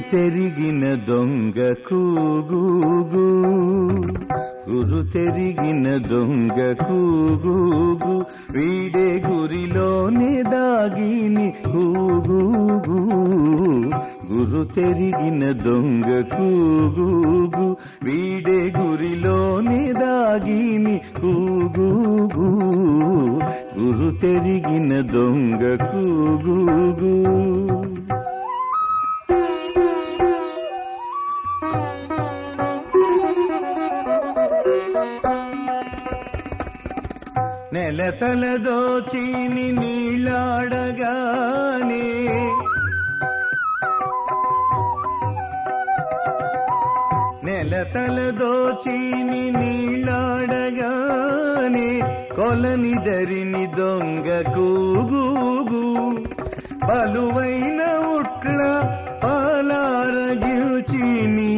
తెరిగిన దొంగ కూగూగు గురు తెరిగిన దొంగ కూగూగు వీడే గురిలోనే దాగిని కూగూగు గురు తెరిగిన దొంగ కూగూగు వీడే గురిలోనే దాగిని కూగూగు గురు తెరిగిన దొంగ కూగూగు నెలతల దోచిని నీళ్ళాడగానే నెలతల దోచిని నీళ్ళాడగానే కొలని దరిని దొంగ కూగూగు పలువైన ఉట్ల పాలారగిల్చిని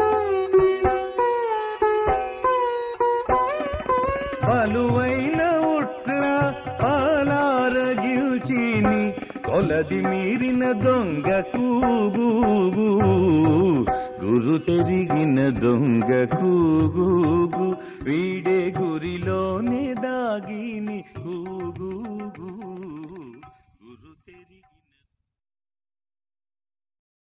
పలువైన ఉట్ల పాలారగిల్చిని కొలది మీరిన దొంగ కూగూగు గురు తెరిగిన దొంగ కూగూగు వీడే గురిలోనే దాగిని కూగూగు